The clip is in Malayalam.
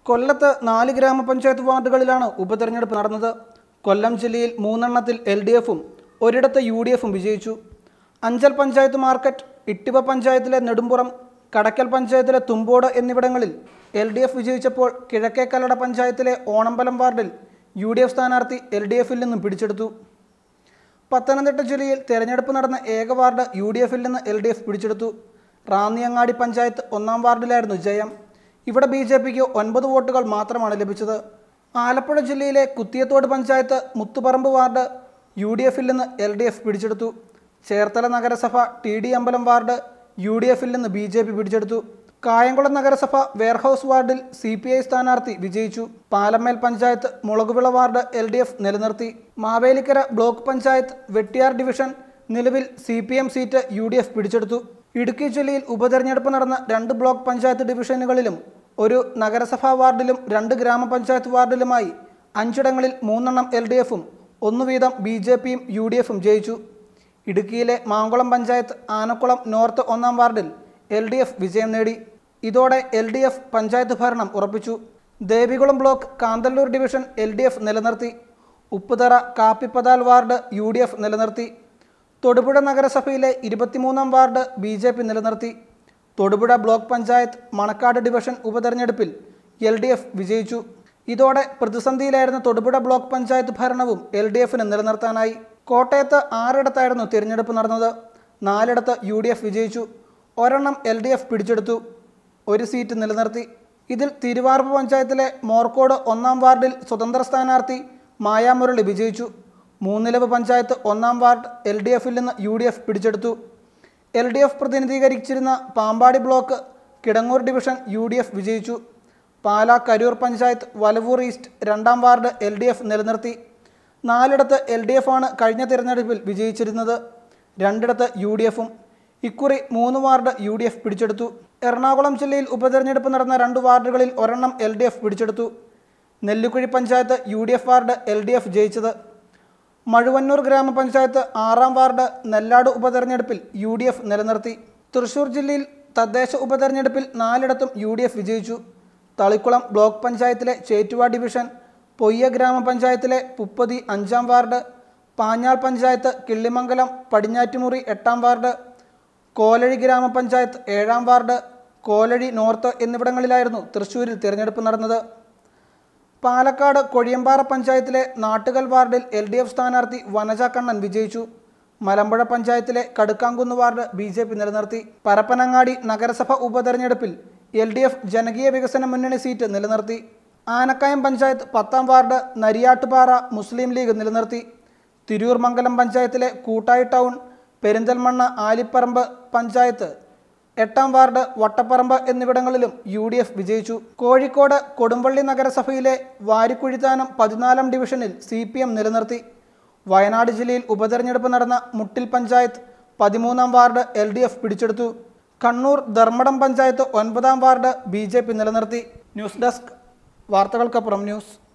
കൊല്ലത്ത് നാല് ഗ്രാമപഞ്ചായത്ത് വാർഡുകളിലാണ് ഉപതെരഞ്ഞെടുപ്പ് നടന്നത് കൊല്ലം ജില്ലയിൽ മൂന്നെണ്ണത്തിൽ എൽ ഡി എഫും ഒരിടത്ത് യു ഡി എഫും വിജയിച്ചു അഞ്ചൽ പഞ്ചായത്ത് മാർക്കറ്റ് ഇട്ടിവ പഞ്ചായത്തിലെ നെടുമ്പുറം കടക്കൽ പഞ്ചായത്തിലെ തുമ്പോട് എന്നിവിടങ്ങളിൽ എൽ ഡി എഫ് വിജയിച്ചപ്പോൾ കിഴക്കേക്കല്ലട പഞ്ചായത്തിലെ ഓണമ്പലം വാർഡിൽ യു ഡി എഫ് സ്ഥാനാർത്ഥി എൽ ഡി എഫിൽ നിന്നും പിടിച്ചെടുത്തു പത്തനംതിട്ട ജില്ലയിൽ തെരഞ്ഞെടുപ്പ് നടന്ന ഏക വാർഡ് യു ഡി എഫിൽ നിന്ന് എൽ ഡി എഫ് പിടിച്ചെടുത്തു റാന്നിയങ്ങാടി പഞ്ചായത്ത് ഒന്നാം വാർഡിലായിരുന്നു ജയം ഇവിടെ ബി ജെ പിക്ക് ഒൻപത് വോട്ടുകൾ മാത്രമാണ് ലഭിച്ചത് ആലപ്പുഴ ജില്ലയിലെ Kuthiyathode panchayat Muthuparamba ward U D എഫിൽ നിന്ന് എൽ ഡി എഫ് പിടിച്ചെടുത്തു ചേർത്തല നഗരസഭ T D Ambalam ward U D എഫിൽ നിന്ന് ബി ജെ പി പിടിച്ചെടുത്തു കായംകുളം നഗരസഭ വെയർഹൌസ് വാർഡിൽ സി പി ഐ സ്ഥാനാർത്ഥി വിജയിച്ചു Palamel panchayat Mulakuvila ward L D F നിലനിർത്തി മാവേലിക്കര ബ്ലോക്ക് പഞ്ചായത്ത് വെട്ടിയാർ ഡിവിഷൻ നിലവിൽ C P M seat U D F പിടിച്ചെടുത്തു ഇടുക്കി ജില്ലയിൽ ഉപതെരഞ്ഞെടുപ്പ് നടന്ന രണ്ട് ബ്ലോക്ക് പഞ്ചായത്ത് ഡിവിഷനുകളിലും ഒരു നഗരസഭാ വാർഡിലും രണ്ട് ഗ്രാമപഞ്ചായത്ത് വാർഡിലുമായി അഞ്ചിടങ്ങളിൽ മൂന്നെണ്ണം എൽ ഡി എഫും ഒന്നു വീതം ബി ജെ പിയും യു ഡി എഫും ജയിച്ചു ഇടുക്കിയിലെ മാങ്കുളം പഞ്ചായത്ത് ആനക്കുളം നോർത്ത് ഒന്നാം വാർഡിൽ എൽ ഡി എഫ് വിജയം നേടി ഇതോടെ എൽ ഡി എഫ് പഞ്ചായത്ത് ഭരണം ഉറപ്പിച്ചു Devikulam block Kanthalloor division L D F നിലനിർത്തി Upputhara Kappipathal ward U D F നിലനിർത്തി തൊടുപുഴ നഗരസഭയിലെ ഇരുപത്തിമൂന്നാം വാർഡ് ബി ജെ പി നിലനിർത്തി തൊടുപുഴ ബ്ലോക്ക് പഞ്ചായത്ത് മണക്കാട് ഡിവിഷൻ ഉപതെരഞ്ഞെടുപ്പിൽ എൽ ഡി എഫ് വിജയിച്ചു ഇതോടെ പ്രതിസന്ധിയിലായിരുന്ന തൊടുപുഴ ബ്ലോക്ക് പഞ്ചായത്ത് ഭരണവും എൽ ഡി എഫിന് നിലനിർത്താനായി കോട്ടയത്ത് ആറിടത്തായിരുന്നു തിരഞ്ഞെടുപ്പ് നടന്നത് നാലിടത്ത് യു ഡി എഫ് വിജയിച്ചു ഒരെണ്ണം എൽ ഡി എഫ് പിടിച്ചെടുത്തു ഒരു സീറ്റ് നിലനിർത്തി ഇതിൽ തിരുവാർപ്പ് പഞ്ചായത്തിലെ മോർക്കോട് ഒന്നാം വാർഡിൽ സ്വതന്ത്ര സ്ഥാനാർത്ഥി മായാമുരളി വിജയിച്ചു മൂന്നിലവ് പഞ്ചായത്ത് ഒന്നാം വാർഡ് എൽ ഡി എഫിൽ നിന്ന് യു ഡി എഫ് പിടിച്ചെടുത്തു എൽ ഡി എഫ് പ്രതിനിധീകരിച്ചിരുന്ന Pampady block Kidangoor division U D F വിജയിച്ചു പാലാ കരൂർ പഞ്ചായത്ത് വലവൂർ ഈസ്റ്റ് രണ്ടാം വാർഡ് എൽ ഡി എഫ് നിലനിർത്തി നാലിടത്ത് എൽ ഡി എഫ് ആണ് കഴിഞ്ഞ തിരഞ്ഞെടുപ്പിൽ വിജയിച്ചിരുന്നത് രണ്ടിടത്ത് യു ഡി എഫും ഇക്കുറി മൂന്ന് വാർഡ് യു ഡി എഫ് പിടിച്ചെടുത്തു എറണാകുളം ജില്ലയിൽ ഉപതെരഞ്ഞെടുപ്പ് നടന്ന രണ്ട് വാർഡുകളിൽ ഒരെണ്ണം എൽ ഡി എഫ് പിടിച്ചെടുത്തു Nellikuzhi panchayat U D F ward L D F ജയിച്ചത് മഴുവന്നൂർ ഗ്രാമപഞ്ചായത്ത് ആറാം വാർഡ് നെല്ലാട് ഉപതെരഞ്ഞെടുപ്പിൽ യു ഡി എഫ് നിലനിർത്തി തൃശൂർ ജില്ലയിൽ തദ്ദേശ ഉപതെരഞ്ഞെടുപ്പിൽ നാലിടത്തും യു ഡി എഫ് വിജയിച്ചു തളിക്കുളം ബ്ലോക്ക് പഞ്ചായത്തിലെ ചേറ്റുവ ഡിവിഷൻ പൊയ്യ ഗ്രാമപഞ്ചായത്തിലെ പുപ്പതി അഞ്ചാം വാർഡ് പാഞ്ഞാൾ പഞ്ചായത്ത് കിള്ളിമംഗലം പടിഞ്ഞാറ്റുമുറി എട്ടാം വാർഡ് കോലഴി ഗ്രാമപഞ്ചായത്ത് ഏഴാം വാർഡ് കോലഴി നോർത്ത് എന്നിവിടങ്ങളിലായിരുന്നു തൃശ്ശൂരിൽ തിരഞ്ഞെടുപ്പ് നടന്നത് പാലക്കാട് കൊഴിയമ്പാറ പഞ്ചായത്തിലെ നാട്ടുകൽ വാർഡിൽ എൽ ഡി എഫ് സ്ഥാനാർത്ഥി വനജ കണ്ണൻ വിജയിച്ചു മലമ്പുഴ പഞ്ചായത്തിലെ Kadukkamkunnu ward B J P നിലനിർത്തി പരപ്പനങ്ങാടി നഗരസഭ ഉപതെരഞ്ഞെടുപ്പിൽ എൽ ഡി എഫ് ജനകീയ വികസന മുന്നണി സീറ്റ് നിലനിർത്തി ആനക്കയം പഞ്ചായത്ത് പത്താം വാർഡ് നരിയാട്ടുപാറ മുസ്ലിം ലീഗ് നിലനിർത്തി തിരൂർ മംഗലം പഞ്ചായത്തിലെ കൂട്ടായി ടൗൺ പെരിന്തൽമണ്ണ ആലിപ്പറമ്പ് പഞ്ചായത്ത് എട്ടാം വാർഡ് വട്ടപ്പറമ്പ് എന്നിവിടങ്ങളിലും യു ഡി എഫ് വിജയിച്ചു കോഴിക്കോട് കൊടുമ്പള്ളി നഗരസഭയിലെ വാരിക്കുഴിത്താനം പതിനാലാം ഡിവിഷനിൽ സി പി എം നിലനിർത്തി വയനാട് ജില്ലയിൽ ഉപതെരഞ്ഞെടുപ്പ് നടന്ന മുട്ടിൽ പഞ്ചായത്ത് പതിമൂന്നാം വാർഡ് എൽ ഡി എഫ് പിടിച്ചെടുത്തു കണ്ണൂർ ധർമ്മടം പഞ്ചായത്ത് ഒൻപതാം വാർഡ് ബി ജെ പി നിലനിർത്തി ന്യൂസ് ഡെസ്ക് വാർത്തകൾക്കപ്പുറം ന്യൂസ്